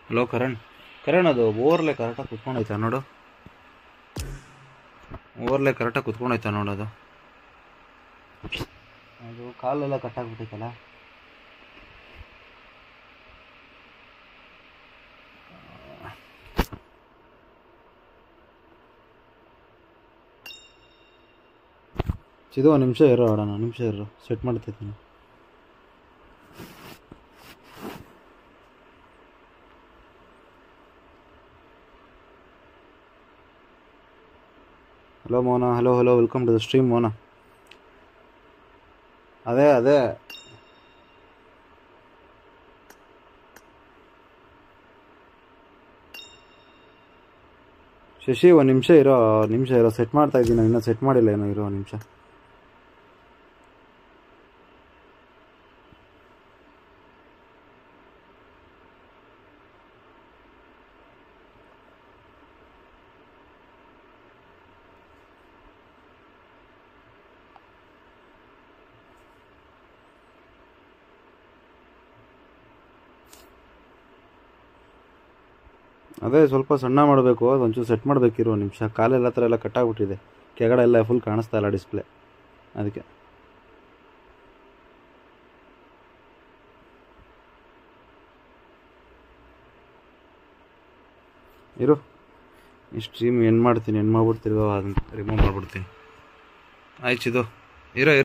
hello Karan Karan ಅದು overlay ಕರೆಕ್ಟಾಗಿ ಕುತ್ಕೊಂಡೈತಾ ನೋಡು ಓವರ್ಲೆ ಕರೆಕ್ಟಾಗಿ ಕುತ್ಕೊಂಡೈತಾ ನೋಡು ಅದು ಅದು ಕಾಲೆಲ್ಲ ಕಟ್ಟಾಗ್ಬಿಟ್ಟೈತಲ್ಲ ಚಿದು ಒಂದು ನಿಮಿಷ ಇರೋ ಆಡೋಣ ನಿಮಿಷ ಇರೋ ಸೆಟ್ ಮಾಡ್ತಿದ್ದೀನಿ ಹಲೋ ಮೋನ hello hello welcome to the stream ಮೋನ ಅದೇ ಅದೇ ಶಶಿ ಒಂದು ನಿಮಿಷ ಇರೋ ನಿಮಿಷ ಇರೋ ಸೆಟ್ ಮಾಡ್ತಾ ಇದ್ದೀನಿ ಇನ್ನೂ ಸೆಟ್ ಮಾಡಿಲ್ಲ ಏನೋ ಇರೋ ಒಂದು ನಿಮಿಷ ಅದೇ ಸ್ವಲ್ಪ ಸಣ್ಣ ಮಾಡಬೇಕು ಅದು ಒಂಚೂರು ಸೆಟ್ ಮಾಡಬೇಕಿರೋ ಒಂದು ನಿಮಿಷ ಕಾಲೆಲ್ಲ ಹತ್ರ ಎಲ್ಲ ಕಟ್ಟಾಗ್ಬಿಟ್ಟಿದೆ ಕೆಳಗಡೆ ಎಲ್ಲ ಫುಲ್ ಕಾಣಿಸ್ತಾ ಇಲ್ಲ ಡಿಸ್ಪ್ಲೇ ಅದಕ್ಕೆ ಇರು ಈ ಸ್ಟ್ರೀಮ್ ಏನು ಮಾಡ್ತೀನಿ ಏನು ಮಾಡ್ಬಿಡ್ತಿರೋ ಅದನ್ನ ರಿಮೂವ್ ಮಾಡ್ಬಿಡ್ತೀನಿ ಆಯ್ತು ಇದು ಇರೋ ಇರೋ